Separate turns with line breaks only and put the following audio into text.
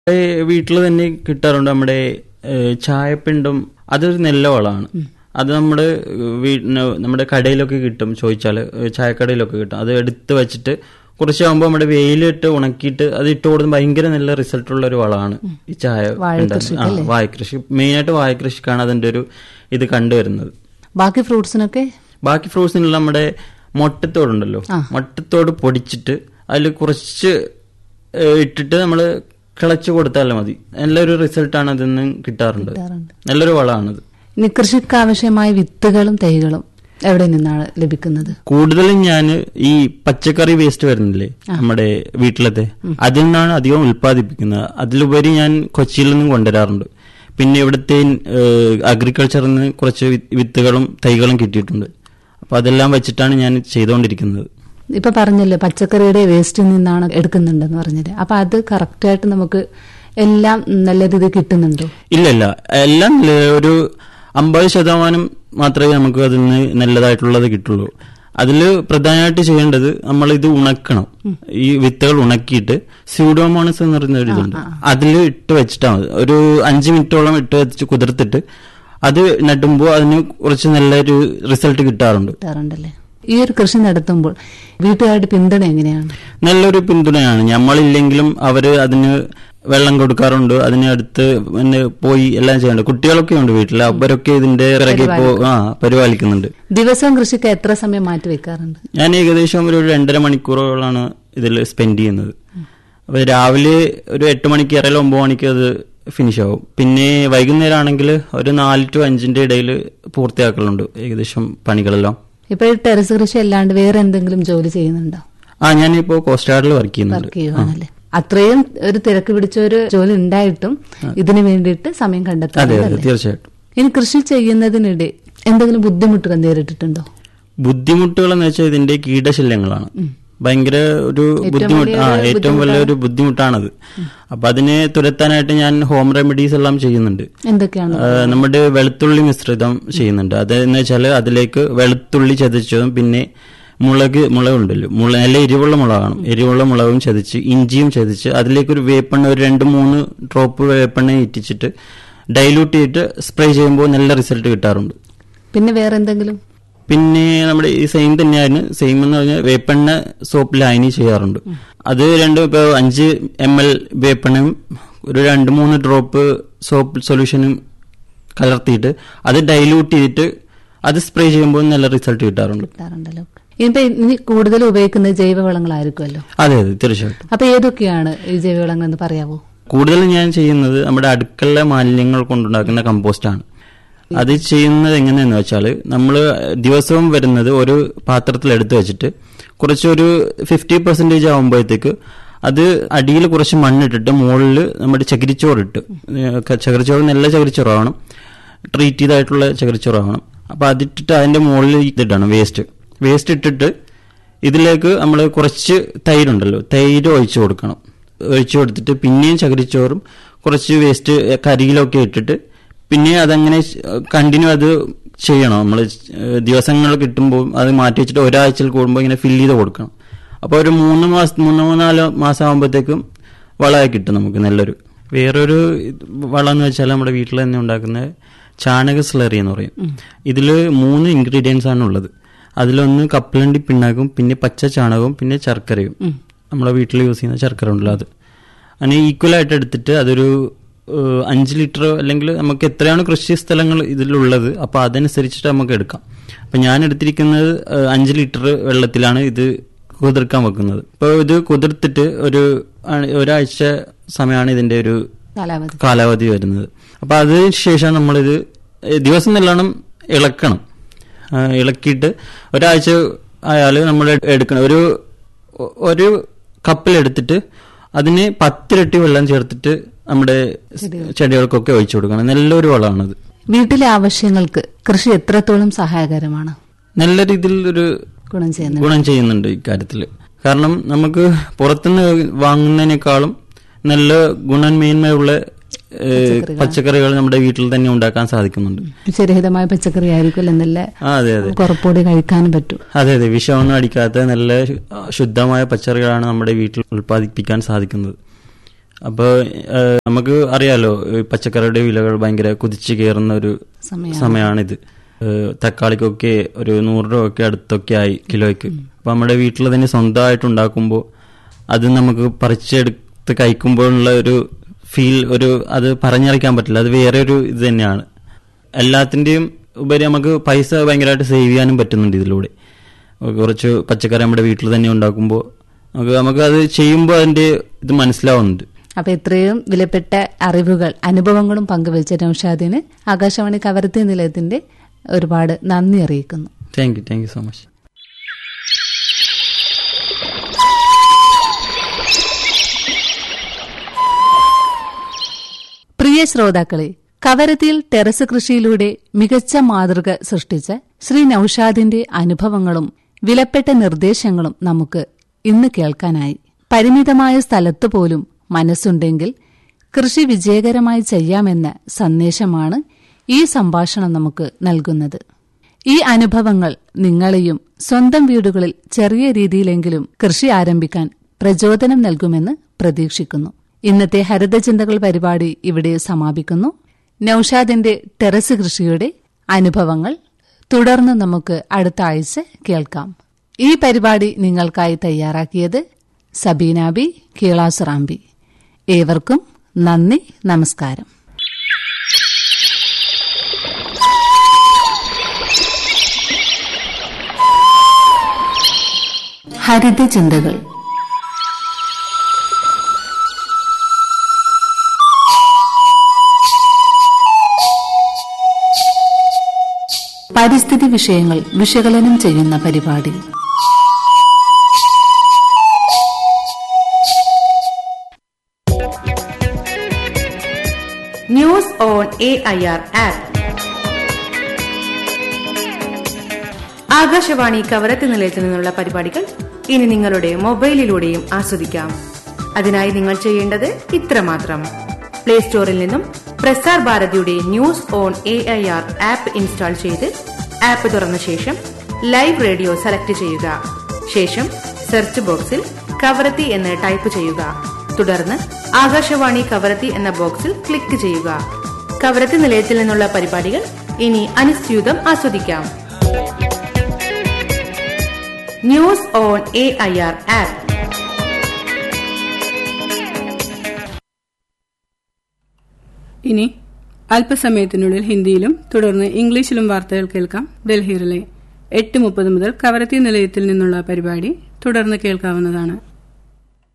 വീട്ടിൽ തന്നെ കിട്ടാറുണ്ട് നമ്മുടെ ഏഹ്, ചായപ്പിണ്ടും അതൊരു നല്ല വളമാണ് അത് നമ്മുടെ വീടിന് നമ്മുടെ കടയിലൊക്കെ കിട്ടും ചോദിച്ചാൽ ചായക്കടയിലൊക്കെ കിട്ടും അത് എടുത്ത് വെച്ചിട്ട് കുറച്ചാകുമ്പോൾ നമ്മുടെ വെയിലിട്ട് ഉണക്കിയിട്ട് അത് ഇട്ട് കൊടുത്ത് ഭയങ്കര നല്ല റിസൾട്ട് ഉള്ള ഒരു വളമാണ് ഈ ചായ പിണ്ടം. ആ വാഴക്കൃഷി മെയിനായിട്ട് വാഴക്കൃഷിക്കാണ് അതിന്റെ ഒരു ഇത് കണ്ടുവരുന്നത്
ബാക്കി ഫ്രൂട്ട്സിനൊക്കെ
ബാക്കി ഫ്രൂട്ട്സിനുള്ള നമ്മുടെ മുട്ടത്തോടുണ്ടല്ലോ മുട്ടത്തോട് പൊടിച്ചിട്ട് അതിൽ കുറച്ച് ഏഹ്, ഇട്ടിട്ട് നമ്മൾ കിളച്ച് കൊടുത്താലും മതി നല്ലൊരു റിസൾട്ടാണ് അതിൽ നിന്ന് കിട്ടാറുണ്ട്
കിട്ടാറുണ്ട്.
നല്ലൊരു വളമാണത്
ഇനി കൃഷിക്ക് ആവശ്യമായ വിത്തുകളും തൈകളും എവിടെ നിന്നാണ് ലഭിക്കുന്നത്
കൂടുതലും ഞാൻ ഈ പച്ചക്കറി വേസ്റ്റ് വരുന്നില്ലേ നമ്മുടെ വീട്ടിലത്തെ അതിൽ നിന്നാണ് അധികം ഉൽപ്പാദിപ്പിക്കുന്നത് അതിലുപരി ഞാൻ കൊച്ചിയിൽ നിന്നും കൊണ്ടുവരാറുണ്ട് പിന്നെ ഇവിടുത്തെ അഗ്രികൾച്ചറിൽ നിന്ന് കുറച്ച് വി- വിത്തുകളും തൈകളും കിട്ടിയിട്ടുണ്ട് അപ്പൊ അതെല്ലാം വെച്ചിട്ടാണ് ഞാൻ ചെയ്തുകൊണ്ടിരിക്കുന്നത്
ഇപ്പൊ പറഞ്ഞല്ലോ പച്ചക്കറിയുടെ വേസ്റ്റിൽ നിന്നാണ് എടുക്കുന്നുണ്ടെന്ന് പറഞ്ഞത് അപ്പൊ അത് കറക്റ്റായിട്ട് നമുക്ക് എല്ലാം നല്ല രീതിയിൽ കിട്ടുന്നുണ്ടോ
ഇല്ല ഇല്ല എല്ലാം ഇല്ല. ഒരു അമ്പത് ശതമാനം മാത്രമേ നമുക്ക് അതിൽ നിന്ന് നല്ലതായിട്ടുള്ളത് കിട്ടുള്ളൂ അതിൽ പ്രധാനമായിട്ട് ചെയ്യേണ്ടത് നമ്മൾ ഇത് ഉണക്കണം ഈ വിത്തുകൾ ഉണക്കിയിട്ട് സ്യൂഡോമോണസ് എന്ന് പറയുന്ന ഒരു ഇതുണ്ട് അതിൽ ഇട്ട് വെച്ചിട്ടാൽ മതി ഒരു അഞ്ച് മിനിറ്റോളം ഇട്ട് വെച്ച് കുതിർത്തിട്ട് അത് നടുമ്പോൾ അതിന് കുറച്ച് നല്ലൊരു റിസൾട്ട് കിട്ടാറുണ്ട്
കിട്ടാറുണ്ടല്ലേ ഈ ഒരു കൃഷി നടത്തുമ്പോൾ വീട്ടുകാരുടെ പിന്തുണ എങ്ങനെയാണ്
നല്ലൊരു പിന്തുണയാണ് നമ്മളില്ലെങ്കിലും അവര് അതിന് വെള്ളം കൊടുക്കാറുണ്ട് അതിന് അടുത്ത് പിന്നെ പോയി എല്ലാം ചെയ്യുന്നുണ്ട് കുട്ടികളൊക്കെ ഉണ്ട് വീട്ടിൽ അവരൊക്കെ ഇതിന്റെ പിറകെ പോ ആ പരിപാലിക്കുന്നുണ്ട്
ദിവസവും കൃഷിക്ക് എത്ര സമയം മാറ്റി വെക്കാറുണ്ട്
ഞാൻ ഏകദേശം ഒരു രണ്ടര മണിക്കൂറോളാണ് ഇതിൽ സ്പെൻഡ് ചെയ്യുന്നത് അപ്പൊ രാവിലെ ഒരു എട്ട് മണിക്ക് ഇറയിൽ ഒമ്പത് മണിക്ക് അത് ഫിനിഷ് ആവും പിന്നെ വൈകുന്നേരം ആണെങ്കിൽ ഒരു നാല് ടു അഞ്ചിന്റെ ഇടയിൽ പൂർത്തിയാക്കലുണ്ട് ഏകദേശം പണികളെല്ലാം
ഇപ്പൊ ഈ ടെറസ് കൃഷി അല്ലാണ്ട് വേറെ എന്തെങ്കിലും ജോലി ചെയ്യുന്നുണ്ടോ
ആ ഞാനിപ്പോ കോസ്റ്റ് ഗാർഡിൽ വർക്ക് ചെയ്യുന്നുണ്ട്
വർക്ക് ചെയ്യുവാണല്ലേ അത്രയും ഒരു തിരക്ക് പിടിച്ച ഒരു ജോലി ഉണ്ടായിട്ടും ഇതിനു വേണ്ടിയിട്ട് സമയം
അതെ
കണ്ടെത്താറുണ്ട്
അതെ തീർച്ചയായിട്ടും
ഇനി കൃഷി ചെയ്യുന്നതിനിടെ എന്തെങ്കിലും ബുദ്ധിമുട്ടുകൾ നേരിട്ടിട്ടുണ്ടോ
ബുദ്ധിമുട്ടുകൾ എന്ന് വെച്ചാൽ ഇതിന്റെ കീടശല്യങ്ങളാണ് ഭയങ്കര ഒരു ബുദ്ധിമുട്ട് ആ ഏറ്റവും വലിയൊരു ബുദ്ധിമുട്ടാണത് അപ്പൊ അതിനെ തുരത്താനായിട്ട് ഞാൻ ഹോം റെമഡീസ് എല്ലാം ചെയ്യുന്നുണ്ട്
എന്തൊക്കെയാണ്
ആ, നമ്മുടെ വെളുത്തുള്ളി മിശ്രിതം ചെയ്യുന്നുണ്ട് അതെന്ന് വെച്ചാൽ അതിലേക്ക് വെളുത്തുള്ളി ചതച്ചതും പിന്നെ മുളക് മുളകുണ്ടല്ലോ മുള നല്ല എരിവുള്ള മുളകാണ് എരിവുള്ള മുളകും ചതച്ച് ഇഞ്ചിയും ചതച്ച് അതിലേക്ക് ഒരു വേപ്പെണ്ണ ഒരു രണ്ട് മൂന്ന് ഡ്രോപ്പ് വേപ്പെണ്ണ ഇറ്റിച്ചിട്ട് ഡൈലൂട്ട് ചെയ്തിട്ട് സ്പ്രേ ചെയ്യുമ്പോൾ നല്ല റിസൾട്ട് കിട്ടാറുണ്ട്
പിന്നെ വേറെ എന്തെങ്കിലും
പിന്നെ നമ്മുടെ ഈ സെയിം തന്നെയാണ് സെയിം എന്ന് പറഞ്ഞാൽ വേപ്പെണ്ണ സോപ്പ് ലായനി ചെയ്യാറുണ്ട് അത് രണ്ടും ഇപ്പോൾ അഞ്ച് എം എൽ വേപ്പെണ്ണയും ഒരു രണ്ട് മൂന്ന് ഡ്രോപ്പ് സോപ്പ് സൊല്യൂഷനും കലർത്തിയിട്ട് അത് ഡൈല്യൂട്ട് ചെയ്തിട്ട് അത് സ്പ്രേ ചെയ്യുമ്പോൾ നല്ല റിസൾട്ട് കിട്ടാറുണ്ട്
കിട്ടാറുണ്ടല്ലോ ഇനിയിപ്പോ ഇനി കൂടുതൽ ഉപയോഗിക്കുന്നത് ജൈവവളങ്ങളായിരിക്കുമല്ലോ
അതെ അതെ തീർച്ചയായിട്ടും
അപ്പൊ ഏതൊക്കെയാണ് ഈ ജൈവവളങ്ങൾ എന്ന് പറയാവോ
കൂടുതലും ഞാൻ ചെയ്യുന്നത് നമ്മുടെ അടുക്കള മാലിന്യങ്ങൾ കൊണ്ടുണ്ടാക്കുന്ന കമ്പോസ്റ്റാണ് അത് ചെയ്യുന്നത് എങ്ങനെയെന്ന് വെച്ചാൽ നമ്മൾ ദിവസവും വരുന്നത് ഒരു പാത്രത്തിൽ എടുത്തു വെച്ചിട്ട് കുറച്ചൊരു ഫിഫ്റ്റി പെർസെൻറ്റേജ് ആകുമ്പോഴത്തേക്ക് അത് അടിയിൽ കുറച്ച് മണ്ണിട്ടിട്ട് മുകളിൽ നമ്മുടെ ചകിരിച്ചോറിട്ട് ഏഹ് ചകിരിച്ചോറ് നല്ല ചകിരിച്ചോറാവണം ട്രീറ്റ് ചെയ്തായിട്ടുള്ള ചകിരിച്ചോറാവണം അപ്പോൾ അതിട്ടിട്ട് അതിൻ്റെ മുകളിൽ ഇതിടണം വേസ്റ്റ് വേസ്റ്റ് ഇട്ടിട്ട് ഇതിലേക്ക് നമ്മൾ കുറച്ച് തൈരുണ്ടല്ലോ തൈര് ഒഴിച്ചു കൊടുക്കണം ഒഴിച്ചു കൊടുത്തിട്ട് പിന്നെയും ചകിരിച്ചോറും കുറച്ച് വേസ്റ്റ് കരിയിലൊക്കെ ഇട്ടിട്ട് പിന്നെ അതങ്ങനെ കണ്ടിന്യൂ അത് ചെയ്യണം നമ്മൾ ദിവസങ്ങൾ കിട്ടുമ്പോൾ അത് മാറ്റി വെച്ചിട്ട് ഒരാഴ്ചയിൽ കൂടുമ്പോൾ ഇങ്ങനെ ഫില്ല് ചെയ്ത് കൊടുക്കണം അപ്പോൾ ഒരു മൂന്ന് മാസം മൂന്ന് മൂന്നാല് മാസം ആകുമ്പോഴത്തേക്കും വളമായി കിട്ടും നമുക്ക് നല്ലൊരു വേറൊരു ഇത് വളം എന്ന് വെച്ചാൽ നമ്മുടെ വീട്ടിൽ തന്നെ ഉണ്ടാക്കുന്ന ചാണക സ്ലറി എന്ന് പറയും ഇതിൽ മൂന്ന് ഇൻഗ്രീഡിയൻസ് ആണ് ഉള്ളത് അതിലൊന്ന് കപ്പലണ്ടി പിണ്ണാക്കും പിന്നെ പച്ച ചാണകവും പിന്നെ ശർക്കരയും നമ്മുടെ വീട്ടിൽ യൂസ് ചെയ്യുന്ന ശർക്കര ഉണ്ടല്ലോ അത് അങ്ങനെ ഈക്വൽ ആയിട്ട് എടുത്തിട്ട് അതൊരു ഏഹ്, അഞ്ച് ലിറ്റർ അല്ലെങ്കിൽ നമുക്ക് എത്രയാണ് കൃഷി സ്ഥലങ്ങൾ ഇതിലുള്ളത് അപ്പോൾ അതനുസരിച്ചിട്ട് നമുക്ക് എടുക്കാം അപ്പം ഞാൻ എടുത്തിരിക്കുന്നത് ഏഹ്, അഞ്ച് ലിറ്റർ വെള്ളത്തിലാണ് ഇത് കുതിർക്കാൻ വെക്കുന്നത് ഇപ്പോൾ ഇത് കുതിർത്തിട്ട് ഒരു ആ- ഒരാഴ്ച സമയമാണ് ഇതിന്റെ ഒരു
കാലാവധി
കാലാവധി വരുന്നത് അപ്പൊ അതിന് ശേഷം നമ്മളിത് ദിവസം നല്ലോണം ഇളക്കണം ആ, ഇളക്കിയിട്ട് ഒരാഴ്ച ആയാൽ നമ്മൾ എടുക്കണം ഒരു ഒരു കപ്പിലെടുത്തിട്ട് അതിന് പത്തിരട്ടി വെള്ളം ചേർത്തിട്ട് നമ്മുടെ ചെടികൾക്കൊക്കെ ഒഴിച്ചു കൊടുക്കണം നല്ലൊരു വളമാണത്
വീട്ടിലെ ആവശ്യങ്ങൾക്ക് കൃഷി എത്രത്തോളം സഹായകരമാണ്
നല്ല രീതിയിൽ ഒരു
ഗുണം ചെയ്യുന്നത്
ഗുണം ചെയ്യുന്നുണ്ട് ഇക്കാര്യത്തിൽ കാരണം നമുക്ക് പുറത്തുനിന്ന് വാങ്ങുന്നതിനേക്കാളും നല്ല ഗുണമേന്മയുള്ള ഏഹ്, പച്ചക്കറികൾ നമ്മുടെ വീട്ടിൽ തന്നെ ഉണ്ടാക്കാൻ സാധിക്കുന്നുണ്ട്
വിഷരഹിതമായ പച്ചക്കറി ആയിരിക്കും എന്നല്ല
ആ അതെ അതെ
കുറപ്പോടെ കഴിക്കാനും പറ്റും
അതെ അതെ വിഷമൊന്നും അടിക്കാത്ത നല്ല ശു- ശുദ്ധമായ പച്ചക്കറികളാണ് നമ്മുടെ വീട്ടിൽ ഉൽപ്പാദിപ്പിക്കാൻ സാധിക്കുന്നത് അപ്പോൾ നമുക്ക് അറിയാലോ ഈ പച്ചക്കറിയുടെ വിലകൾ ഭയങ്കര കുതിച്ചു കയറുന്ന ഒരു
സമയം
സമയമാണിത് ഏഹ് തക്കാളിക്കൊക്കെ ഒരു നൂറ് രൂപ ഒക്കെ അടുത്തൊക്കെ ആയി കിലോയ്ക്ക് അപ്പൊ നമ്മുടെ വീട്ടിൽ തന്നെ സ്വന്തമായിട്ട് ഉണ്ടാക്കുമ്പോൾ അത് നമുക്ക് പറിച്ചെടുത്ത് കഴിക്കുമ്പോഴുള്ള ഒരു ഫീൽ ഒരു അത് പറഞ്ഞറിയിക്കാൻ പറ്റില്ല അത് വേറെ ഒരു ഇത് തന്നെയാണ് എല്ലാത്തിന്റെയും ഉപരി നമുക്ക് പൈസ ഭയങ്കരമായിട്ട് സേവ് ചെയ്യാനും പറ്റുന്നുണ്ട് ഇതിലൂടെ കുറച്ച് പച്ചക്കറി നമ്മുടെ വീട്ടിൽ തന്നെ ഉണ്ടാക്കുമ്പോൾ നമുക്ക് നമുക്ക് അത് ചെയ്യുമ്പോൾ അതിന്റെ ഇത് മനസ്സിലാവുന്നുണ്ട്
അപ്പൊ ഇത്രയും വിലപ്പെട്ട അറിവുകൾ അനുഭവങ്ങളും പങ്കുവച്ച നൌഷാദിന് ആകാശവാണി കവരത്തി നിലയത്തിന്റെ ഒരുപാട് നന്ദി അറിയിക്കുന്നു
thank you thank you so much
പ്രിയ ശ്രോതാക്കളെ കവരത്തിയിൽ ടെറസ് കൃഷിയിലൂടെ മികച്ച മാതൃക സൃഷ്ടിച്ച ശ്രീ നൌഷാദിന്റെ അനുഭവങ്ങളും വിലപ്പെട്ട നിർദ്ദേശങ്ങളും നമുക്ക് ഇന്ന് കേൾക്കാനായി പരിമിതമായ സ്ഥലത്ത് പോലും മനസ്സുണ്ടെങ്കിൽ കൃഷി വിജയകരമായി ചെയ്യാമെന്ന സന്ദേശമാണ് ഈ സംഭാഷണം നമുക്ക് നൽകുന്നത് ഈ അനുഭവങ്ങൾ നിങ്ങളെയും സ്വന്തം വീടുകളിൽ ചെറിയ രീതിയിലെങ്കിലും കൃഷി ആരംഭിക്കാൻ പ്രചോദനം നൽകുമെന്ന് പ്രതീക്ഷിക്കുന്നു ഇന്നത്തെ ഹരിതചിന്തകൾ പരിപാടി ഇവിടെ സമാപിക്കുന്നു നൌഷാദിന്റെ ടെറസ് കൃഷിയുടെ അനുഭവങ്ങൾ തുടർന്ന് നമുക്ക് അടുത്ത ആഴ്ച കേൾക്കാം ഈ പരിപാടി നിങ്ങൾക്കായി തയ്യാറാക്കിയത് സബീനാബി കീളാസുറാമ്പി ഏവർക്കും നന്ദി നമസ്കാരം ഹരിതചിന്തകൾ പരിസ്ഥിതി വിഷയങ്ങൾ വിശകലനം ചെയ്യുന്ന പരിപാടി
news on A I R app Akashvani Kavaratti നിലയത്തിൽ നിന്നുള്ള പരിപാടികൾ ഇനി നിങ്ങളുടെ മൊബൈലിലൂടെയും ആസ്വദിക്കാം അതിനായി നിങ്ങൾ ചെയ്യേണ്ടത് ഇത്രമാത്രം പ്ലേ സ്റ്റോറിൽ നിന്നും പ്രസാർ ഭാരതിയുടെ news on A I R app install ചെയ്ത് ആപ്പ് തുറന്ന ശേഷം ലൈവ് റേഡിയോ സെലക്ട് ചെയ്യുക ശേഷം സെർച്ച് ബോക്സിൽ കവരത്തി എന്ന് ടൈപ്പ് ചെയ്യുക തുടർന്ന് ആകാശവാണി കവരത്തി എന്ന ബോക്സിൽ ക്ലിക്ക് ചെയ്യുക കവരത്തി നിലയത്തിൽ നിന്നുള്ള പരിപാടികൾ ഇനി അനുസ്യൂതം ആസ്വദിക്കാം news on A I R app
ഇനി അല്പസമയത്തിനുള്ളിൽ ഹിന്ദിയിലും തുടർന്ന് ഇംഗ്ലീഷിലും വാർത്തകൾ കേൾക്കാം ഡൽഹി റിലേ എട്ട് മുപ്പത് മുതൽ കവരത്തി നിലയത്തിൽ നിന്നുള്ള പരിപാടി തുടർന്ന് കേൾക്കാവുന്നതാണ്